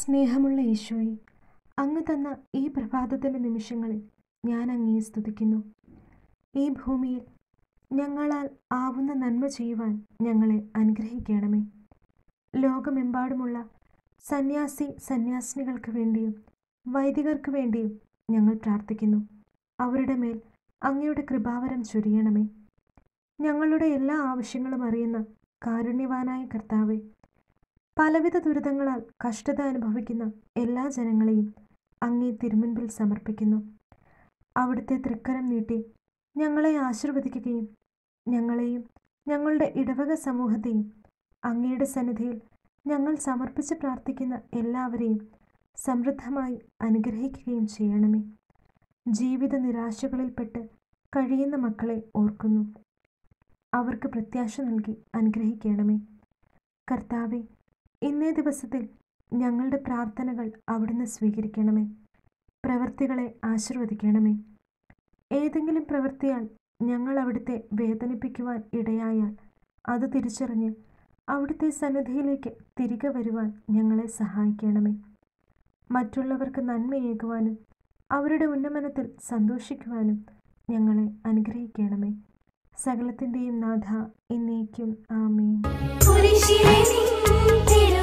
സ്നേഹമുള്ള ഈശോയെ അങ്ങ് തന്ന ഈ പ്രഭാതത്തിൻ്റെ നിമിഷങ്ങളിൽ ഞാൻ അങ്ങയെ സ്തുതിക്കുന്നു ഈ ഭൂമിയിൽ ഞങ്ങളാൽ ആവുന്ന നന്മ ചെയ്യുവാൻ ഞങ്ങളെ അനുഗ്രഹിക്കണമേ ലോകമെമ്പാടുമുള്ള സന്യാസി സന്യാസിനികൾക്ക് വേണ്ടിയും വൈദികർക്ക് വേണ്ടിയും ഞങ്ങൾ പ്രാർത്ഥിക്കുന്നു അവരുടെ മേൽ അങ്ങയുടെ കൃപാവരം ചൊരിയണമേ ഞങ്ങളുടെ എല്ലാ ആവശ്യങ്ങളും അറിയുന്ന കാരുണ്യവാനായ കർത്താവെ പലവിധ ദുരിതങ്ങളാൽ കഷ്ടത അനുഭവിക്കുന്ന എല്ലാ ജനങ്ങളെയും അങ്ങേ തിരുമുൻപിൽ സമർപ്പിക്കുന്നു അവിടുത്തെ തൃക്കരം നീട്ടി ഞങ്ങളെ ആശീർവദിക്കുകയും ഞങ്ങളെയും ഞങ്ങളുടെ ഇടവക സമൂഹത്തെയും അങ്ങയുടെ സന്നിധിയിൽ ഞങ്ങൾ സമർപ്പിച്ച് പ്രാർത്ഥിക്കുന്ന എല്ലാവരെയും സമൃദ്ധമായി അനുഗ്രഹിക്കുകയും ചെയ്യണമേ ജീവിത നിരാശകളിൽപ്പെട്ട് കഴിയുന്ന മക്കളെ ഓർക്കുന്നു അവർക്ക് പ്രത്യാശ നൽകി അനുഗ്രഹിക്കണമേ കർത്താവെ ഇന്നേ ദിവസത്തിൽ ഞങ്ങളുടെ പ്രാർത്ഥനകൾ അവിടുന്ന് സ്വീകരിക്കണമേ പ്രവൃത്തികളെ ആശീർവദിക്കണമേ ഏതെങ്കിലും പ്രവൃത്തിയാൽ ഞങ്ങൾ അവിടുത്തെ വേദനിപ്പിക്കുവാൻ ഇടയായാൽ അത് തിരിച്ചറിഞ്ഞ് അവിടുത്തെ സന്നിധിയിലേക്ക് തിരികെ വരുവാൻ ഞങ്ങളെ സഹായിക്കണമേ മറ്റുള്ളവർക്ക് നന്മയേകുവാനും അവരുടെ ഉന്നമനത്തിൽ സന്തോഷിക്കുവാനും ഞങ്ങളെ അനുഗ്രഹിക്കണമേ സകലത്തിൻ്റെയും നാഥ എന്നേക്കും ആമേൻ കുരിശിലെ നിൻ തിരു